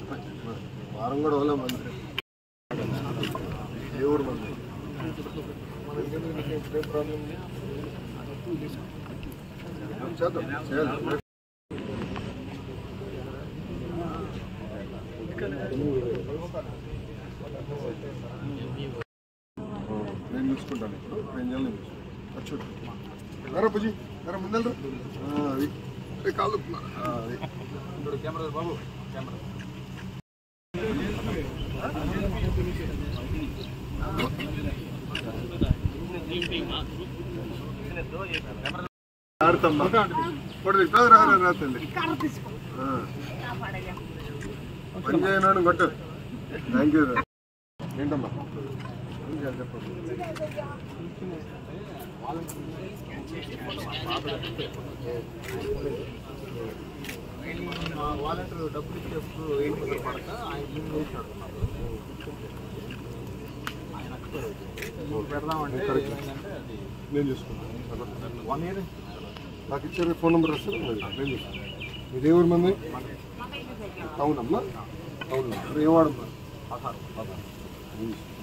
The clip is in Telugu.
వారం కూడా వదలం మంది ఏ ఊరు మంది ఏం ప్రాబ్లం చేద్దాం చేయాలి నేను చూసుకుంటాను ఇప్పుడు నేను చేయాలి నేను చూసుకుంటాను వచ్చి రా పుజి రా ముందెళ్ళరు అది అరే కాళ్ళు నొప్పున్నారు. ఆ, అది ఆడతమ్మా కొడు కాదు రా రా, రా తల్లి ఆ. పని చేయను కొట్టు థ్యాంక్ యూ ఏంటమ్మా ఏం చేయాలి చెప్పండి మా వాలంటీర్ డబ్బులు ఇచ్చేప్పుడు ఏం పడక ఆయన ఇల్లు వేసి అడుగుతున్నారు ఆయన అక్కడ పెడదామంటే ఏమైందంటే అది నేను చూసుకుంటాను వన్ ఇయర్ నాకు ఇచ్చారు ఫోన్ నెంబర్ వస్తారు నేను చూసుకుంటాను మీది ఏ ఊరు మంది అవునమ్మా అవును మరి ఏం వాడమ్మా పదహారు నేను చూసుకుంటాను.